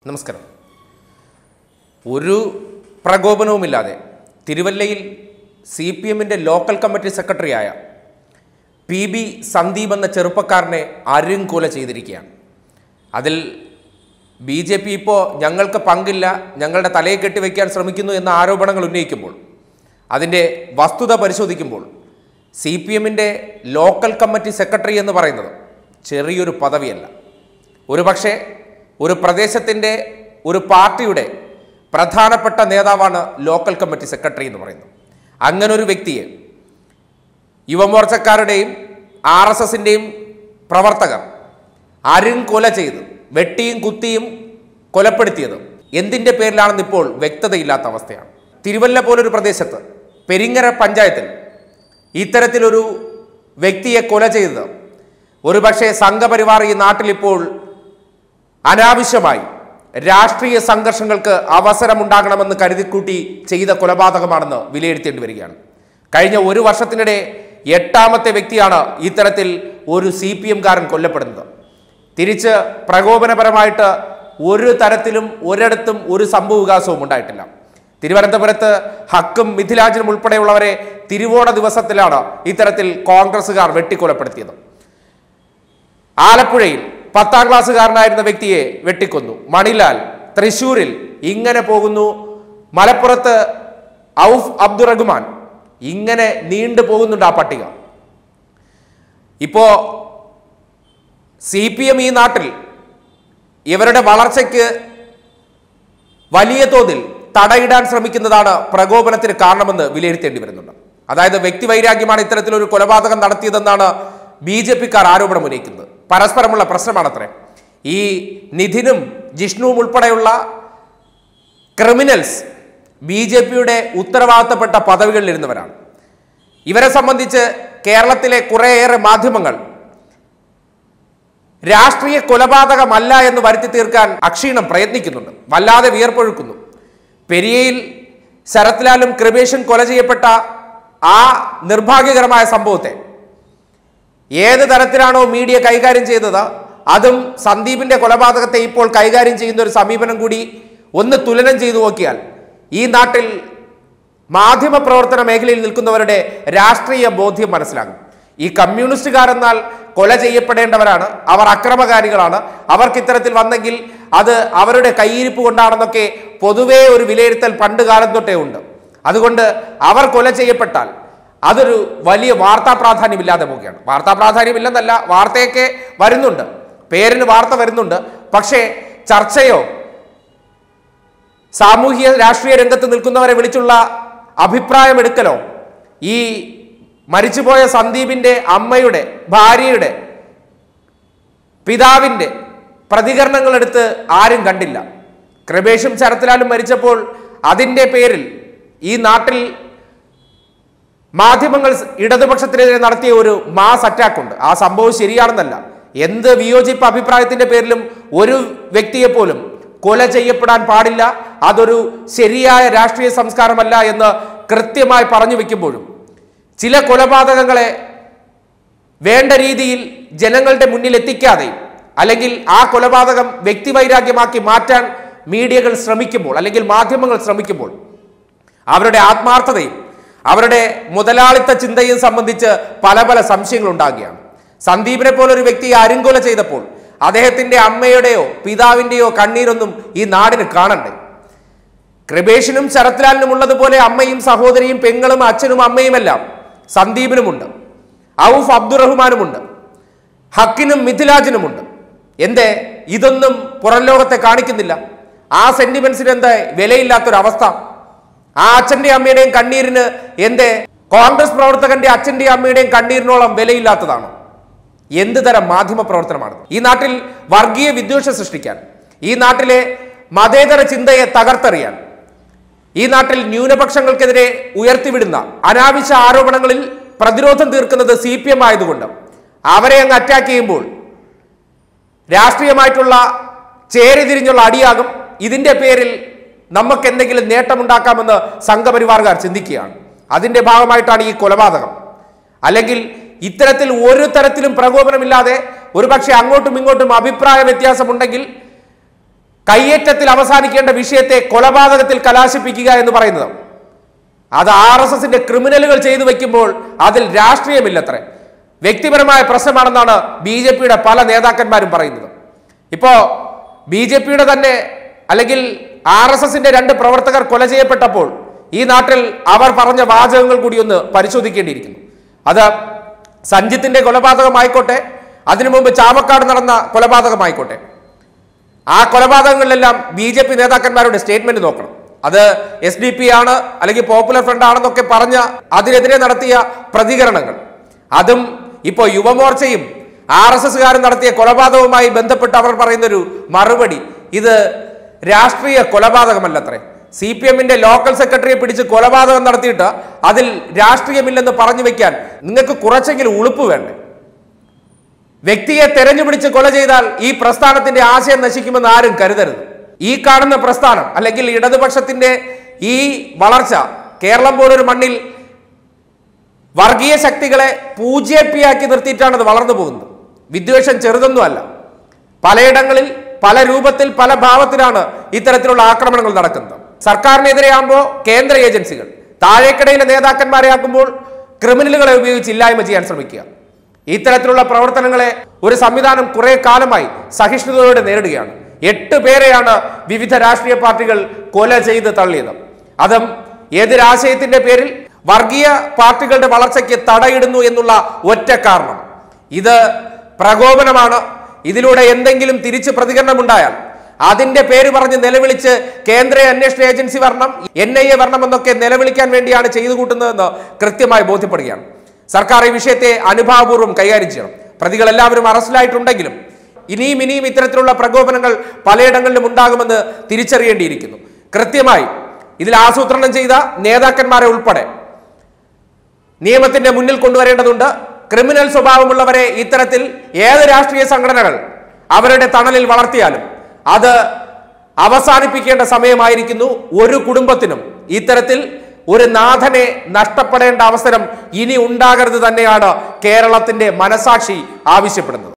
നമസ്കാരം ഒരു പ്രകോപനവുമില്ലാതെ തിരുവല്ലയിൽ സി പി എമ്മിൻ്റെ ലോക്കൽ കമ്മിറ്റി സെക്രട്ടറിയായ പി ബി സന്ദീപ് എന്ന ചെറുപ്പക്കാരനെ അരുംകൊല ചെയ്തിരിക്കുകയാണ് അതിൽ ബി ജെ പി ഇപ്പോൾ ഞങ്ങൾക്ക് പങ്കില്ല ഞങ്ങളുടെ തലയെ കെട്ടിവെക്കാൻ ശ്രമിക്കുന്നു എന്ന ആരോപണങ്ങൾ ഉന്നയിക്കുമ്പോൾ അതിൻ്റെ വസ്തുത പരിശോധിക്കുമ്പോൾ സി പി എമ്മിൻ്റെ ലോക്കൽ കമ്മിറ്റി സെക്രട്ടറി എന്ന് പറയുന്നത് ചെറിയൊരു പദവിയല്ല ഒരുപക്ഷെ ഒരു പ്രദേശത്തിൻ്റെ ഒരു പാർട്ടിയുടെ പ്രധാനപ്പെട്ട നേതാവാണ് ലോക്കൽ കമ്മിറ്റി സെക്രട്ടറി എന്ന് പറയുന്നത് അങ്ങനെ ഒരു വ്യക്തിയെ യുവമോർച്ചക്കാരുടെയും ആർ എസ് എസിൻ്റെയും പ്രവർത്തകർ അരും കൊല ചെയ്ത് വെട്ടിയും കുത്തിയും കൊലപ്പെടുത്തിയത് എന്തിൻ്റെ പേരിലാണെന്ന് ഇപ്പോൾ വ്യക്തതയില്ലാത്ത അവസ്ഥയാണ് തിരുവല്ല പോലൊരു പ്രദേശത്ത് പെരിങ്ങര പഞ്ചായത്തിൽ ഇത്തരത്തിലൊരു വ്യക്തിയെ കൊല ചെയ്തത് ഒരുപക്ഷെ സംഘപരിവാർ ഈ നാട്ടിലിപ്പോൾ അനാവശ്യമായി രാഷ്ട്രീയ സംഘർഷങ്ങൾക്ക് അവസരമുണ്ടാകണമെന്ന് കരുതിക്കൂട്ടി ചെയ്ത കൊലപാതകമാണെന്ന് വിലയിരുത്തേണ്ടി വരികയാണ് കഴിഞ്ഞ ഒരു വർഷത്തിനിടെ എട്ടാമത്തെ വ്യക്തിയാണ് ഇത്തരത്തിൽ ഒരു സി പി എംകാരൻ കൊല്ലപ്പെടുന്നത് തിരിച്ച് പ്രകോപനപരമായിട്ട് ഒരു തരത്തിലും ഒരിടത്തും ഒരു സംഭവവികാസവും ഉണ്ടായിട്ടില്ല തിരുവനന്തപുരത്ത് ഹക്കും മിഥിലാജിനും ഉൾപ്പെടെയുള്ളവരെ തിരുവോണ ദിവസത്തിലാണ് ഇത്തരത്തിൽ കോൺഗ്രസുകാർ വെട്ടിക്കൊലപ്പെടുത്തിയത് ആലപ്പുഴയിൽ പത്താം ക്ലാസ്സുകാരനായിരുന്ന വ്യക്തിയെ വെട്ടിക്കൊന്നു മണിലാൽ തൃശൂരിൽ ഇങ്ങനെ പോകുന്നു മലപ്പുറത്ത് ഔഫ് അബ്ദുറഹ്മാൻ ഇങ്ങനെ നീണ്ടു പോകുന്നുണ്ട് ആ പട്ടിക ഇപ്പോ സി പി എം ഈ നാട്ടിൽ ഇവരുടെ വളർച്ചയ്ക്ക് വലിയ തോതിൽ തടയിടാൻ ശ്രമിക്കുന്നതാണ് പ്രകോപനത്തിന് കാരണമെന്ന് വിലയിരുത്തേണ്ടി വരുന്നുണ്ട് അതായത് വ്യക്തിവൈരാഗ്യമാണ് ഇത്തരത്തിലൊരു കൊലപാതകം നടത്തിയതെന്നാണ് ബി ജെ പിക്കാർ ആരോപണം ഉന്നയിക്കുന്നത് പരസ്പരമുള്ള പ്രശ്നമാണത്രേ ഈ നിധിനും ജിഷ്ണുവും ഉൾപ്പെടെയുള്ള ക്രിമിനൽസ് ബി ജെ പിയുടെ ഉത്തരവാദിത്തപ്പെട്ട പദവികളിൽ ഇരുന്നവരാണ് ഇവരെ സംബന്ധിച്ച് കേരളത്തിലെ കുറേയേറെ മാധ്യമങ്ങൾ രാഷ്ട്രീയ കൊലപാതകമല്ല എന്ന് വരുത്തി തീർക്കാൻ അക്ഷീണം പ്രയത്നിക്കുന്നുണ്ട് വല്ലാതെ വിയർപ്പൊഴുക്കുന്നു പെരിയയിൽ ശരത്ലാലും കൃപേഷും കൊല ചെയ്യപ്പെട്ട ആ നിർഭാഗ്യകരമായ സംഭവത്തെ ഏത് തരത്തിലാണോ മീഡിയ കൈകാര്യം ചെയ്തത് അതും സന്ദീപിന്റെ കൊലപാതകത്തെ ഇപ്പോൾ കൈകാര്യം ചെയ്യുന്ന ഒരു സമീപനം കൂടി ഒന്ന് തുലനം ചെയ്തു നോക്കിയാൽ ഈ നാട്ടിൽ മാധ്യമ പ്രവർത്തന മേഖലയിൽ നിൽക്കുന്നവരുടെ രാഷ്ട്രീയ ബോധ്യം മനസ്സിലാകും ഈ കമ്മ്യൂണിസ്റ്റുകാരെന്നാൽ കൊല ചെയ്യപ്പെടേണ്ടവരാണ് അവർ അക്രമകാരികളാണ് അവർക്ക് ഇത്തരത്തിൽ വന്നെങ്കിൽ അത് അവരുടെ കയ്യിരിപ്പ് കൊണ്ടാണെന്നൊക്കെ പൊതുവേ ഒരു വിലയിരുത്തൽ പണ്ട് കാലം തൊട്ടേ ഉണ്ട് അതുകൊണ്ട് അവർ കൊല ചെയ്യപ്പെട്ടാൽ അതൊരു വലിയ വാർത്താ പ്രാധാന്യമില്ലാതെ പോവുകയാണ് വാർത്താ പ്രാധാന്യമില്ലെന്നല്ല വാർത്തയൊക്കെ വരുന്നുണ്ട് പേരിന് വാർത്ത വരുന്നുണ്ട് പക്ഷേ ചർച്ചയോ സാമൂഹിക രാഷ്ട്രീയ രംഗത്ത് നിൽക്കുന്നവരെ വിളിച്ചുള്ള അഭിപ്രായമെടുക്കലോ ഈ മരിച്ചുപോയ സന്ദീപിന്റെ അമ്മയുടെ ഭാര്യയുടെ പിതാവിന്റെ പ്രതികരണങ്ങളെടുത്ത് ആരും കണ്ടില്ല കൃപേഷും ശരത്ലാലും മരിച്ചപ്പോൾ അതിൻ്റെ പേരിൽ ഈ നാട്ടിൽ മാധ്യമങ്ങൾ ഇടതുപക്ഷത്തിനെതിരെ നടത്തിയ ഒരു മാസ് അറ്റാക്ക് ഉണ്ട് ആ സംഭവം ശരിയാണെന്നല്ല എന്ത് വിയോജിപ്പ് അഭിപ്രായത്തിന്റെ പേരിലും ഒരു വ്യക്തിയെ പോലും കൊല ചെയ്യപ്പെടാൻ പാടില്ല അതൊരു ശരിയായ രാഷ്ട്രീയ സംസ്കാരമല്ല എന്ന് കൃത്യമായി പറഞ്ഞു വെക്കുമ്പോഴും ചില കൊലപാതകങ്ങളെ വേണ്ട രീതിയിൽ ജനങ്ങളുടെ മുന്നിൽ എത്തിക്കാതെയും അല്ലെങ്കിൽ ആ കൊലപാതകം വ്യക്തിവൈരാഗ്യമാക്കി മാറ്റാൻ മീഡിയകൾ ശ്രമിക്കുമ്പോൾ അല്ലെങ്കിൽ മാധ്യമങ്ങൾ ശ്രമിക്കുമ്പോൾ അവരുടെ ആത്മാർത്ഥതയും അവരുടെ മുതലാളിത്ത ചിന്തയും സംബന്ധിച്ച് പല പല സംശയങ്ങൾ ഉണ്ടാകുകയാണ് സന്ദീപിനെ പോലൊരു വ്യക്തി അരുങ്കൊല ചെയ്തപ്പോൾ അദ്ദേഹത്തിന്റെ അമ്മയുടെയോ പിതാവിന്റെയോ കണ്ണീരൊന്നും ഈ നാടിന് കാണണ്ടേ കൃപേഷിനും ശരത്ലാലിനും ഉള്ളതുപോലെ അമ്മയും സഹോദരിയും പെങ്ങളും അച്ഛനും അമ്മയുമെല്ലാം സന്ദീപിനുമുണ്ട് ഔഫ് അബ്ദുറഹ്മാനുമുണ്ട് ഹക്കിനും മിഥിലാജിനുമുണ്ട് എന്തേ ഇതൊന്നും പുറം ലോകത്തെ കാണിക്കുന്നില്ല ആ സെന്റിമെന്റ്സിന് എന്താ വിലയില്ലാത്തൊരവസ്ഥ ആ അച്ഛന്റെ അമ്മയുടെയും കണ്ണീരിന് എന്തേ കോൺഗ്രസ് പ്രവർത്തകന്റെ അച്ഛന്റെയും അമ്മയുടെയും കണ്ണീരിനോളം വിലയില്ലാത്തതാണോ എന്ത് തരം മാധ്യമ പ്രവർത്തനമാണ് ഈ നാട്ടിൽ വർഗീയ വിദ്വേഷം സൃഷ്ടിക്കാൻ ഈ നാട്ടിലെ മതേതര ചിന്തയെ തകർത്തെറിയാൻ ഈ നാട്ടിൽ ന്യൂനപക്ഷങ്ങൾക്കെതിരെ ഉയർത്തിവിടുന്ന അനാവശ്യ ആരോപണങ്ങളിൽ പ്രതിരോധം തീർക്കുന്നത് സി പി എം ആയതുകൊണ്ട് അവരെ അങ്ങ് അറ്റാക്ക് ചെയ്യുമ്പോൾ രാഷ്ട്രീയമായിട്ടുള്ള ചേരിതിരിഞ്ഞുള്ള അടിയാകും ഇതിന്റെ പേരിൽ നമുക്ക് എന്തെങ്കിലും നേട്ടമുണ്ടാക്കാമെന്ന് സംഘപരിവാറുകാർ ചിന്തിക്കുകയാണ് അതിന്റെ ഭാഗമായിട്ടാണ് ഈ കൊലപാതകം അല്ലെങ്കിൽ ഇത്തരത്തിൽ ഒരു തരത്തിലും പ്രകോപനമില്ലാതെ ഒരുപക്ഷെ അങ്ങോട്ടും ഇങ്ങോട്ടും അഭിപ്രായ വ്യത്യാസമുണ്ടെങ്കിൽ കയ്യേറ്റത്തിൽ അവസാനിക്കേണ്ട വിഷയത്തെ കൊലപാതകത്തിൽ കലാശിപ്പിക്കുക എന്ന് പറയുന്നത് അത് ആർ എസ് എസിന്റെ ക്രിമിനലുകൾ ചെയ്തു വെക്കുമ്പോൾ അതിൽ രാഷ്ട്രീയമില്ലത്രേ വ്യക്തിപരമായ പ്രശ്നമാണെന്നാണ് ബി ജെ പിയുടെ പല നേതാക്കന്മാരും പറയുന്നത് ഇപ്പോ ബി ജെ പിയുടെ തന്നെ അല്ലെങ്കിൽ ആർ എസ് എസിന്റെ രണ്ട് പ്രവർത്തകർ കൊല ചെയ്യപ്പെട്ടപ്പോൾ ഈ നാട്ടിൽ അവർ പറഞ്ഞ വാചകങ്ങൾ കൂടി ഒന്ന് പരിശോധിക്കേണ്ടിയിരിക്കുന്നു അത് സഞ്ജിത്തിന്റെ കൊലപാതകമായിക്കോട്ടെ അതിനു മുമ്പ് ചാവക്കാട് നടന്ന കൊലപാതകമായിക്കോട്ടെ ആ കൊലപാതകങ്ങളിലെല്ലാം ബി ജെ പി നേതാക്കന്മാരുടെ സ്റ്റേറ്റ്മെന്റ് നോക്കണം അത് എസ് ഡി പി ആണ് അല്ലെങ്കിൽ പോപ്പുലർ ഫ്രണ്ട് ആണെന്നൊക്കെ പറഞ്ഞ അതിനെതിരെ നടത്തിയ പ്രതികരണങ്ങൾ അതും ഇപ്പോ യുവമോർച്ചയും ആർ എസ് എസ്കാരും നടത്തിയ കൊലപാതകവുമായി ബന്ധപ്പെട്ട് അവർ പറയുന്നൊരു മറുപടി ഇത് രാഷ്ട്രീയ കൊലപാതകമല്ലത്രേ സി പി എമ്മിന്റെ ലോക്കൽ സെക്രട്ടറിയെ പിടിച്ച് കൊലപാതകം നടത്തിയിട്ട് അതിൽ രാഷ്ട്രീയമില്ലെന്ന് പറഞ്ഞു വെക്കാൻ നിങ്ങൾക്ക് കുറച്ചെങ്കിലും ഉളുപ്പ് വേണ്ടേ വ്യക്തിയെ തെരഞ്ഞുപിടിച്ച് കൊല ചെയ്താൽ ഈ പ്രസ്ഥാനത്തിന്റെ ആശയം നശിക്കുമെന്ന് ആരും കരുതരുത് ഈ കാണുന്ന പ്രസ്ഥാനം അല്ലെങ്കിൽ ഇടതുപക്ഷത്തിന്റെ ഈ വളർച്ച കേരളം പോലൊരു മണ്ണിൽ വർഗീയ ശക്തികളെ പൂജ്യപ്പിയാക്കി നിർത്തിയിട്ടാണ് അത് വളർന്നു പോകുന്നത് വിദ്വേഷം ചെറുതൊന്നുമല്ല പലയിടങ്ങളിൽ പല രൂപത്തിൽ പല ഭാവത്തിലാണ് ഇത്തരത്തിലുള്ള ആക്രമണങ്ങൾ നടക്കുന്നത് സർക്കാരിനെതിരെയാകുമ്പോൾ കേന്ദ്ര ഏജൻസികൾ താഴേക്കിടയിലെ നേതാക്കന്മാരെ ആക്കുമ്പോൾ ക്രിമിനലുകളെ ഉപയോഗിച്ച് ഇല്ലായ്മ ചെയ്യാൻ ശ്രമിക്കുക ഇത്തരത്തിലുള്ള പ്രവർത്തനങ്ങളെ ഒരു സംവിധാനം കുറെ കാലമായി സഹിഷ്ണുതയോടെ നേരിടുകയാണ് എട്ട് പേരെയാണ് വിവിധ രാഷ്ട്രീയ പാർട്ടികൾ കൊല ചെയ്ത് തള്ളിയത് അതും എതിരാശയത്തിന്റെ പേരിൽ വർഗീയ പാർട്ടികളുടെ വളർച്ചയ്ക്ക് തടയിടുന്നു എന്നുള്ള ഒറ്റ കാരണം ഇത് പ്രകോപനമാണ് ഇതിലൂടെ എന്തെങ്കിലും തിരിച്ച് പ്രതികരണം ഉണ്ടായാൽ അതിന്റെ പേര് പറഞ്ഞ് നിലവിളിച്ച് കേന്ദ്ര അന്വേഷണ ഏജൻസി വരണം എൻ ഐ എ വരണം എന്നൊക്കെ നിലവിളിക്കാൻ വേണ്ടിയാണ് ചെയ്തു കൂട്ടുന്നതെന്ന് കൃത്യമായി ബോധ്യപ്പെടുകയാണ് സർക്കാർ ഈ വിഷയത്തെ അനുഭാവപൂർവ്വം കൈകാര്യം ചെയ്യണം പ്രതികൾ എല്ലാവരും അറസ്റ്റിലായിട്ടുണ്ടെങ്കിലും ഇനിയും ഇനിയും ഇത്തരത്തിലുള്ള പ്രകോപനങ്ങൾ പലയിടങ്ങളിലും ഉണ്ടാകുമെന്ന് തിരിച്ചറിയേണ്ടിയിരിക്കുന്നു കൃത്യമായി ഇതിൽ ആസൂത്രണം ചെയ്ത നേതാക്കന്മാരെ ഉൾപ്പെടെ നിയമത്തിന്റെ മുന്നിൽ കൊണ്ടുവരേണ്ടതുണ്ട് ക്രിമിനൽ സ്വഭാവമുള്ളവരെ ഇത്തരത്തിൽ ഏത് രാഷ്ട്രീയ സംഘടനകൾ അവരുടെ തണലിൽ വളർത്തിയാലും അത് അവസാനിപ്പിക്കേണ്ട സമയമായിരിക്കുന്നു ഒരു കുടുംബത്തിനും ഇത്തരത്തിൽ ഒരു നാഥനെ നഷ്ടപ്പെടേണ്ട അവസരം ഇനി ഉണ്ടാകരുത് തന്നെയാണ് കേരളത്തിന്റെ മനസാക്ഷി ആവശ്യപ്പെടുന്നത്